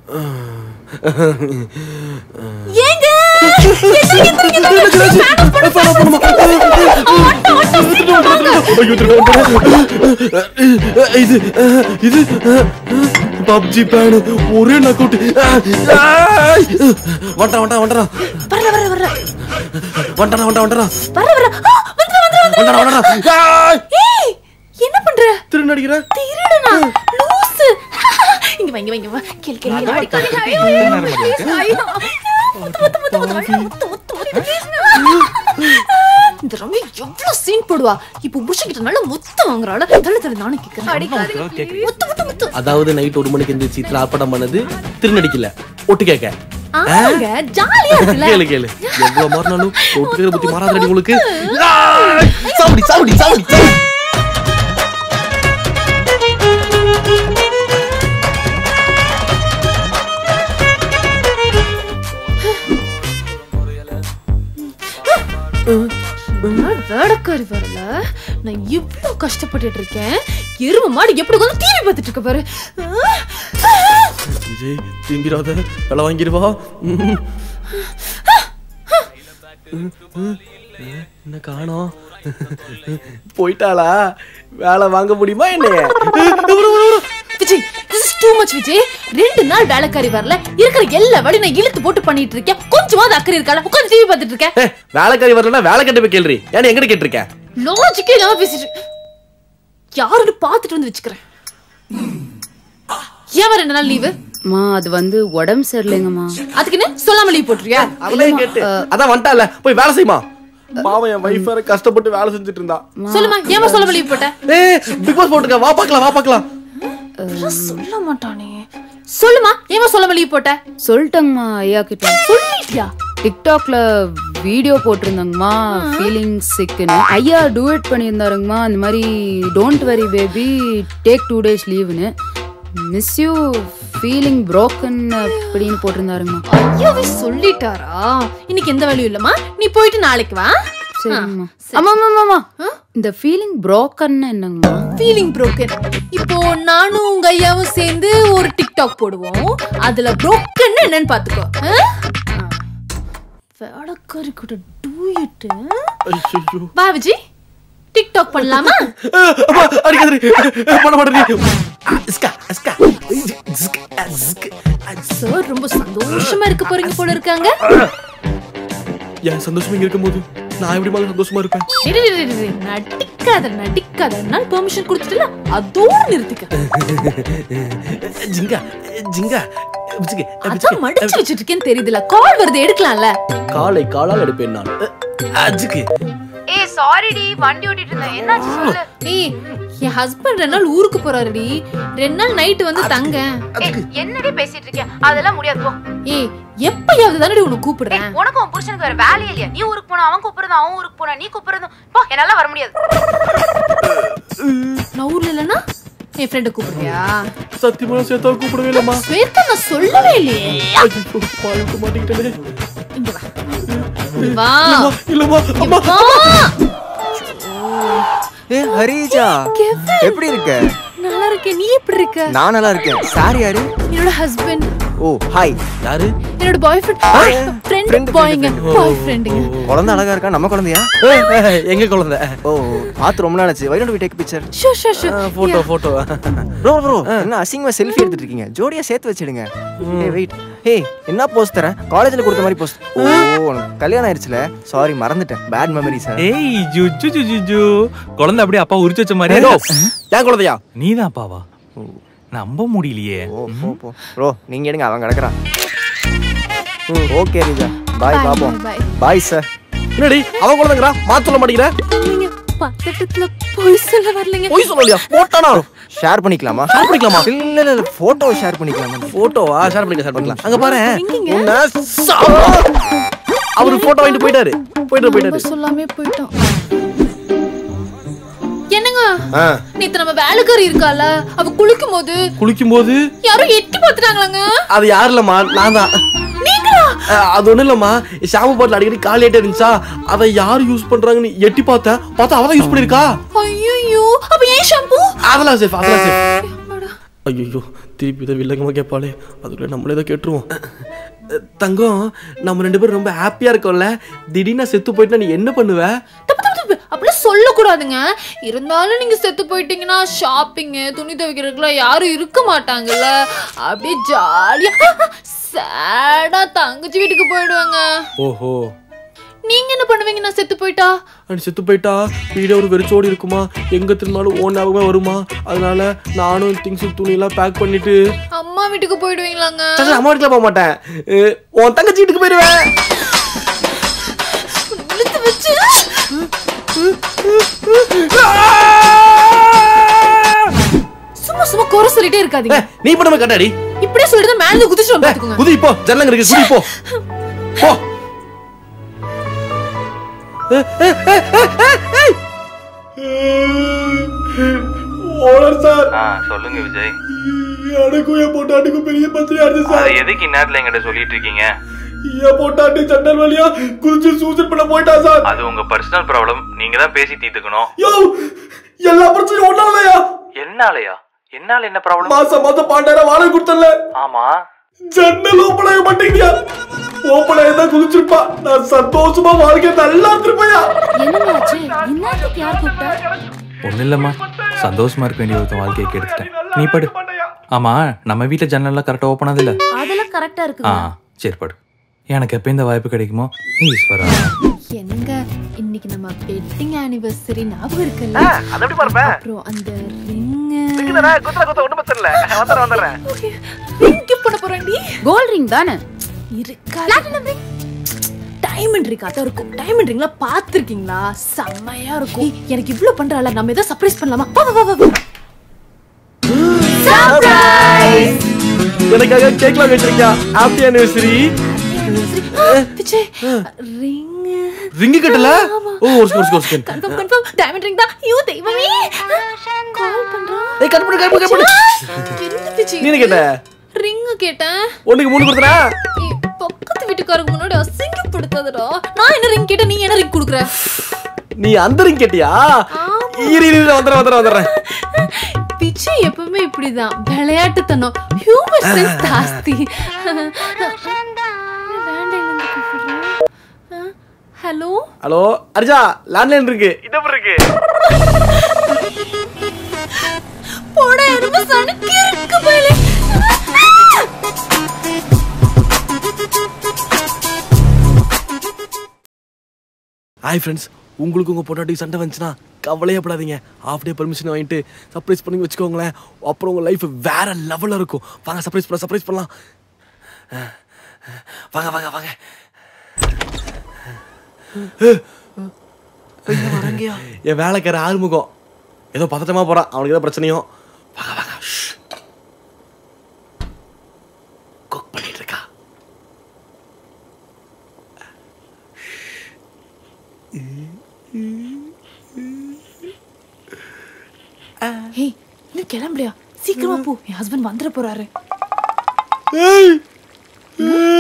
ஏங்க எந்திரிங்க, எந்திரிங்க, எந்திரிங்க. இது இது பப்ஜி பேனு ஒரே நக் அவுட் வண்டா வண்டா வண்டா வர்ற வர்ற வர்ற வண்டா வண்டா வண்டா வர்ற வர்ற ஆ, வந்துரு வந்துரு வந்துரு வண்டா வண்டா ஏய் என்ன பண்ற திரு நடிக்கிற திருடனா லூசு இங்க வா இங்க வா, இங்க வா கேள் கேள் கேள் அடிக்காதீங்க. ஐயோ, ஐயோ, ஐயோ, ஐயோ. முத்து, முத்து, முத்து, முத்து, ஐயோ, முத்து, முத்து, ஓடி வா, please. இந்த ரம்யா எவ்வளவு சீன் போடுவா இப்போ புருஷன் நல்ல முத்து வாங்குறாள் தள்ள தள்ள நானும் கேக்குறேன் அடிக்காதீங்க முத்து முத்து முத்து அதாவது நைட் ஒரு மணிக்கு எந்திரிச்சு திராப்படம் பண்ணது திருநடிக்கல ஒட்டு கேட்க ஆமாங்க ஜாலியா இருக்குல்ல கேளு கேளு எவ்வளவு மாறினாலும் ஒட்டு கேட்க பத்தி மாறாதடி உங்களுக்கு சாவடி சாவடி சாவடி சாவடி வேடக்காரி வரல நான் இவ்வளவு கஷ்டப்பட்டுட்டு இருக்கேன் எரும மாடு எப்படி உட்காந்து டிவி பார்த்துட்டு இருக்க பாரு விஜய் திரும்பிடாத வேலை வாங்கிடுவா ம். என்ன காணோம் போயிட்டாளா வேலை வாங்க முடியுமா என்ன Vijay this is too much Vijay ரெண்டு நாள் வேலைக்காரி வரல இருக்கிற எல்லா வேலையும் நான் இழுத்து போட்டு பண்ணிட்டு இருக்கேன் கொஞ்சமாவது அக்கறை இருக்கால உட்காந்து டிவி பார்த்துட்டு இருக்கேன் ஏய், வேலைக்காரி வரலன்னா வேலை கட்டு போய் கேள்றி ஏன் எங்கிட்ட கேட்டிருக்க லாஜிக்கே இல்லாம பேசிட்டு யாருன்னு பார்த்துட்டு வந்து வச்சுக்கிறேன் ஏன் வர ரெண்டு நாள் லீவு மா அது வந்து உடம்பு சரியில்லைங்கம்மா அதுக்குன்னு சொல்லாம லீவ் போட்டுருவியா அவளையும் கேட்டு அதான் வந்துட்டால போய் வேலை செய்யுமா பாவம் என் வைஃப் வேற கஷ்டப்பட்டு வேலை செஞ்சுட்டு இருந்தா சொல்லுமா ஏமா சொல்லாம லீவ் போட்ட ஏய் பிக் பாஸ் போட்டுக்க வா பார்க்கலாம் வா பார்க்கலாம் இதெல்லாம் சொல்ல மாட்டானே சொல்லுமா ஏமா சொல்லாம லீவ் போட்ட சொல்லிட்டேங்கம்மா ஐயா கிட்ட சொல்லிட்டியா டிக்டாக்ல வீடியோ போட்டிருந்தாங்கம்மா ஃபீலிங் சிக்குன்னு ஐயா டூயட் பண்ணியிருந்தாருங்கம்மா இந்த மாதிரி don't worry baby take two days லீவுன்னு மிஸ் யூ ஃபீலிங் broken அப்படின்னு போட்டிருந்தாருங்கம்மா ஐயோவே சொல்லிட்டாரா இன்னைக்கு எந்த வேலையும் இல்லம்மா நீ போயிட்டு நாளைக்கு வா சரிங்கம்மா ஆமா ஆமா ஆமா இந்த ஃபீலிங் broken என்னங்கம்மா ஃபீலிங் broken இப்போ நானும் உங்க ஐயாவும் சேர்ந்து ஒரு டிக்டாக் போடுவோம் அதுல broken என்னன்னு பாத்துக்கோ ஆ? ஆ. வேலைக்காரி கூட டூயிட்டு ஐயோ வா விஜி டிக்டாக் பண்ணலாமா அப்பா அடிக்காதடி பண்ண மாட்டேடி இஸ்கா இஸ்கா இஸ்கா இஸ்கா சார் ரொம்ப சந்தோஷமா இருக்க போறீங்க போல இருக்காங்க என் சந்தோஷமா இங்க இருக்கும்போது நான் எப்படி மாதிரி சந்தோஷமா இருப்பேன் டேய், டேய், டேய், டேய், நடிக்காத நடிக்காத நான் பெர்மிஷன் கொடுத்துட்டல அதோட நிறுத்திக்க ஜிங்கா ஜிங்கா பிச்சுக்கு, அதான் பிச்சுக்கு. மடிச்சு வச்சிட்டு இருக்கேன்னு தெரியுதுல கால் வருது எடுக்கலாம்ல காலை காலால் எடுப்பேன் நான் அஜுக்கு ஏய் சாரிடி வண்டி ஓட்டிட்டு இருந்தேன் என்னாச்சு சொல்லு ஏய் என் ஹஸ்பண்ட் ரெண்டு நாள் ஊருக்கு போறாருடி ரெண்டு நாள் நைட்டு வந்து தங்க ஏய் என்னடி பேசிட்டு இருக்கிய அதெல்லாம் முடியாது போ ஏய் எப்பயாவது தானடி உன்னை கூப்பிடுறேன் உனக்கு உன் புருஷனுக்கு வேற வேலையே இல்லையா நீ ஊருக்கு போனா அவன் கூப்பிடுறது அவன் ஊருக்கு போனா நீ கூப்பிடுறது போ என்னால வர முடியாது நான் ஊர்ல இல்லைன்னா என் ஃப்ரெண்டை கூப்பிடுறியா சத்தியமா சேர்த்தா கூப்பிடவே இல்லம்மா ஸ்வேதா நான் சொல்லவே இல்லையே ஐயோ பாயுக்கு மாட்டிக்கிட்டே இங்க வா வா இல்லம்மா அம்மா வா ஏ ஹரிஜா கெவின். எப்படி இருக்க நல்லா இருக்கேன் நீ எப்படி இருக்க நான் நல்லா இருக்கேன் சார் யாரு என்னோட ஹஸ்பண்ட் ஓ ஹாய் யாரு என்னோட பாய் ஃப்ரெண்ட் ஃப்ரெண்ட் friend, பாய்ங்க friend. பாய் ஃப்ரெண்டுங்க குழந்தை அழகா இருக்கா நம்ம குழந்தையா எங்க குழந்தை ஓ பார்த்து ரொம்ப நாள் ஆச்சு why don't we take picture show show show photo photo bro bro என்ன அசிங்கமா செல்ஃபி எடுத்துட்டு இருக்கீங்க ஜோடியா சேர்த்து வச்சிடுங்க ஏ வெயிட் ஹே என்ன போஸ்ட் தரேன் காலேஜ்ல கொடுத்த மாதிரி போஸ்ட் ஓ உனக்கு கல்யாணம் ஆயிடுச்சுல சாரி மறந்துட்டேன் பேட் மெமரி சார் ஏய் ஜுஜு ஜுஜு குழந்தை அப்படியே அப்பா உரிச்சு வச்ச மாதிரி ஏன் குழந்தையா நீதான் அப்பாவா நம்ப முடியலையே ஓ போ போ ப்ரோ நீங்க எடுங்க அவன் கிடக்குறான் ஓகே ரிஜா பாய் Bye, பாப்போம் bye. பாய் சார் என்னடி அவன் குழந்தைங்கிறா மாத்த சொல்ல மாட்டேங்கிற நீங்க பத்தட்டத்துல போய் சொல்ல வரலங்க பொய் சொல்லலையா போட்டானா ஷேர் பண்ணிக்கலாமா ஷேர் பண்ணிக்கலாமா இல்ல இல்ல இல்ல போட்டோ ஷேர் பண்ணிக்கலாமா போட்டோவா ஷேர் பண்ணிக்க ஷேர் பண்ணிக்கலாம் அங்க பாரு எங்கங்க? உன்னை சா- அவரு போட்டோ வாங்கிட்டு போயிட்டாரு போயிட்டு போயிட்டாரு ரொம்ப சொல்லாமே போயிட்டோம் என்னங்க ஆ, நேத்து நம்ம வேலைக்காரி இருக்கால அவ குளிக்கும் போது குளிக்கும் போது யாரோ எட்டி பாத்துட்டாங்களாங்க அது யாரு இல்லம்மா நான் தான் நீங்களா அஹ், அது ஒண்ணும் இல்லம்மா ஷாம்பு பாட்டில் அடிக்கடி காலியாட்டே இருந்துச்சா அதை யார் யூஸ் பண்றாங்கன்னு எட்டி பார்த்தேன் பார்த்தா அவதான் யூஸ் பண்ணிருக்கா ஐயோ அப்ப ஏன் ஷாம்பு அதெல்லாம் சேஃப் அதெல்லாம் சேஃப் ஐயோ திருப்பி இதை வில்லங்கமாக கேட்பாளே அதுக்குள்ளே நம்மளே தான் கேட்டுருவோம் தங்கம் நம்ம ரெண்டு பேரும் ரொம்ப ஹாப்பியாக இருக்கோம்ல திடீர்னு நான் செத்து போயிட்டா நீ என்ன பண்ணுவ தப்பு தப்பு தப்பு அப்படிலாம் சொல்லக்கூடாதுங்க இருந்தாலும் நீங்க செத்து போயிட்டீங்கன்னா ஷாப்பிங்கு துணி துவைக்கிறதுக்குலாம் யாரும் இருக்க மாட்டாங்கல்ல அப்படியே ஜாலியா சேடா தங்கச்சி வீட்டுக்கு போயிடுவாங்க ஓஹோ நீங்க என்ன பண்ணுவீங்க நான் செத்து போயிட்டா அப்படி செத்து போயிட்டா வீடே ஒரு வெறிச்சோடி இருக்குமா எங்க திரும்பினாலும் ஓன் ஞாபகமே வருமா அதனால நானும் திங்ஸ் துணியெல்லாம் பேக் பண்ணிட்டு அம்மா வீட்டுக்கு போயிடுவீங்களாங்க சரி, அம்மா வீட்டுல போக மாட்டேன் அஹ், உன் தங்கச்சி வீட்டுக்கு போயிருவேன் இழுத்து வச்சு சும்மா சும்மா குறை சொல்லிட்டே இருக்காதீங்க ஏய், நீ பண்ண கட்டாடி இப்படியே சொல்லிட்டு மேல இருந்து குதிச்சு வந்து பாத்துக்கோங்க குதி போ ஜன்னங்க இருக்கு குதி போ போ ஓனர் சார் ஆ சொல்லுங்க விஜய் எனக்கும் என் பொட்டாட்டுக்கும் பெரிய பிரச்சனையா இருக்கு அது எதுக்கு இந்நேரத்துல என்கிட்ட சொல்லிட்டு இருக்கீங்க என் பொட்டாட்டி ஜன்னல் வழியா குதிச்சு சூசைட் பண்ண போயிட்டா சார் அது உங்க பர்சனல் ப்ராப்ளம் நீங்க தான் பேசி தீர்த்துக்கணும் யோ எல்லா பிரச்சனையும் ஒன்னாலயா என்னாலயா என்னால என்ன ப்ராப்ளம் மாசம் மாசம் பாண்டாயிரம் வாடகை கொடுத்தல ஆமா ஜன்னல் ஓப்பன் ஆக மாட்டேங்கியா ஓப்பன் ஆகிதான் குதிச்சிருப்பா நான் சந்தோஷமா வாழ்க்கை நல்லா இருந்திருப்பையா என்னமாச்சு இந்நேரத்துக்கு யார் கூப்பிட்டா ஒண்ணு இல்லம்மா சந்தோஷமா இருக்க வேண்டிய ஒருத்தன் வாழ்க்கையை கெடுத்துட்டேன் நீ படு ஆமா நம்ம வீட்டுல ஜன்னல்லாம் கரெக்டா ஓப்பன் ஆகுது இல்ல அதெல்லாம் கரெக்டா ஆ இருக்கு சரி படு எனக்கு எப்ப இந்த வாய்ப்பு கிடைக்குமோ ஈஸ்வரா என்னங்க இன்னைக்கு நம்ம வெட்டிங் ஆனிவர்சரி ஞாபகம் இருக்குல்ல அதை எப்படி பார்ப்பேன் அப்புறம் அந்த ரிங் குத்துற குத்த ஒன்றும் பிரச்சனை இல்லை வந்துடுறேன் வந்துடுறேன் ரிங் கிஃப்ட் பண்ண போறேன்டி கோல்ட் ரிங் தானே இருக்கா பிளாட்டினம் ரிங் டைமண்ட் ரிங் அதான் இருக்கும் டைமண்ட் ரிங்ல பாத்திருக்கீங்களா செம்மையா இருக்கும் ஏய், எனக்கு இவ்ளோ பண்றால நம்ம ஏதோ சர்ப்ரைஸ் பண்ணலாமா வா வா வா வா எனக்காக கேக்லாம் வச்சிருக்கியா happy anniversary Vijay ring ring கட்டல ஓ ஒரு செகண்ட் ஒரு second confirm confirm diamond ring தான் ஐயோ தெய்வமே கால் பண்றான் ஏய் கட் பண்ணு கட் பண்ணு கட் பண்ணு என்ன விஜய் நீ என்ன கேட்ட ரிங் கேட்டேன் ஒண்ணுக்கு மூணு கொடுத்துறா ஏய், பக்கத்து வீட்டுக்காரங்க முன்னாடி அசிங்கப்படுத்தாதடா நான் என்ன ரிங் கேட்டேன் நீ என்ன ரிங் குடுக்குற நீ அந்த ரிங் கேட்டியா இரு இரு இரு, வந்துடுறேன் வந்துடுறேன் வந்துடுறேன் விஜய் எப்பவுமே இப்படிதான் விளையாட்டுத்தனம் ஹியூமர் சென்ஸ் ஜாஸ்தி ஹலோ ஹலோ அர்ஜா லேண்ட்லைன் இருக்கு இது எப்படி இருக்கு போட எருமை சாணி கிறுக்கு பயலே ஹாய் ஃப்ரெண்ட்ஸ் உங்களுக்கு உங்கள் பொண்டாட்டி சண்டை வந்துச்சுன்னா கவலையப்படாதீங்க ஆஃப் டே பர்மிஷன் வாங்கிட்டு சர்ப்ரைஸ் பண்ணி வச்சுக்கோங்களேன் அப்புறம் உங்கள் லைஃப் வேற லெவலில் இருக்கும் வாங்க சர்ப்ரைஸ் பண்ணலாம் சர்ப்ரைஸ் பண்ணலாம் வாங்க வாங்க வாங்க என் வேலைக்கார ஆறுமுகம் ஏதோ பதட்டமா போறான் அவனுக்கு ஏதோ பிரச்சனையோ வாங்க வாங்க குக் பண்ணிட்டு இருக்கா ஹே இன்னும் கிளம்பலையா சீக்கிரமா போ என் ஹஸ்பண்ட் வந்துட போறாரு ஏய்